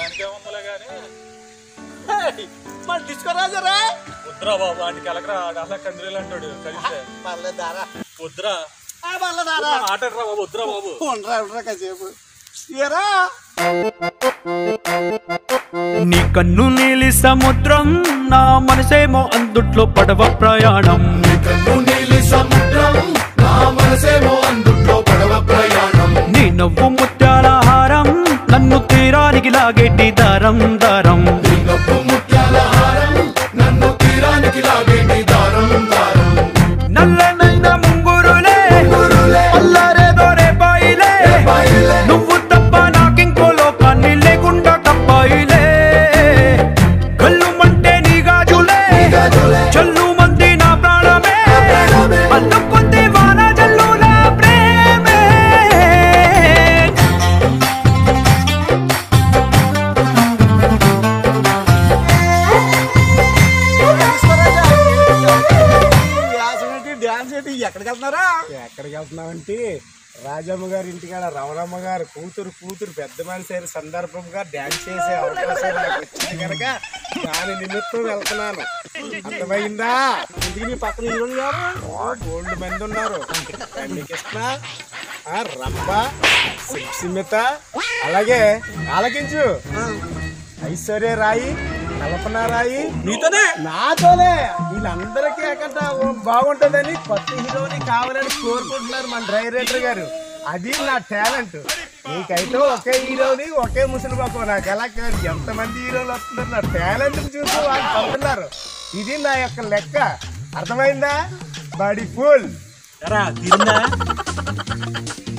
దానికి ఏముందలే కానీ మన డిస్కో రాజారా వద్దురా బాబు వాడికి ఎలకరా అలా కందిరీలు అంటాడు కలిస్తే పర్లేదు దారా వద్దురా ఆ, పర్లేదు దారా ఆటరా బాబు వద్దురా బాబు ఉండరా ఉండరా కాసేపు ఏరా నీ కన్ను నీలి సముద్రం నా మనసేమో అందుట్లో పడవ ప్రయాణం కన్ను నీలి సముద్రం నా మనసేమో అందుట్లో పడవ ప్రయాణం నీ నవ్వు ముత్యాల హారం నన్ను తీరానికి లాగేటి దారం దారం నీ నవ్వు ముత్యాల హారం నన్ను తీరానికి లాగేటి దారం దారం నల్లనైన ముంగురులే అల్లారేదో రేపాయిలే రేపాయిలే. నువ్వు తప్ప నాకింకో లోకాన్ని లేకుండా తప్పాయిలే కళ్ళు మంటే నీ గాజులే గాజులే. చల్లు మంది నా ప్రాణమే ప్రాణమే. అల్లు పొంది వాన జల్లుల ప్రేమే డాన్స్ ఏంటి ఎక్కడికి వెళ్తున్నారా ఎక్కడికి వెళ్తున్నామంటే రాజమ్మ గారి ఇంటికాడ రమణమ్మ గారు కూతురు కూతురు పెద్ద మనిషి అయిన సందర్భంగా డాన్స్ చేసే అవకాశం నాకు వచ్చింది కనుక దాని నిమిత్తం వెళ్తున్నాను అర్థమైందా ఇంటికి నీ పక్కన హీరోలు ఎవరు ఓల్డ్ మంది ఉన్నారు కృష్ణ ఆ, రంభ సుమిత అలాగే ఆలకించు ఐశ్వర్య రాయి కల్పన రాయి నీతోనే నాతోనే వీళ్ళందరికీ ఎక్కడ బాగుంటుందని కొత్త హీరోని కావాలని కోరుకుంటున్నారు మన డైరెక్టర్ గారు అది నా టాలెంట్ నీకైతే ఒకే హీరోని ఒకే ముసలి బాబు నాకు ఎలా కాదు ఎంతమంది హీరోలు వస్తున్నారు నా టాలెంట్ చూసి వాళ్ళు పంపుతున్నారు ఇది నా యొక్క లెక్క అర్థమైందా బాడీ ఫుల్ ఎరా తిరిందా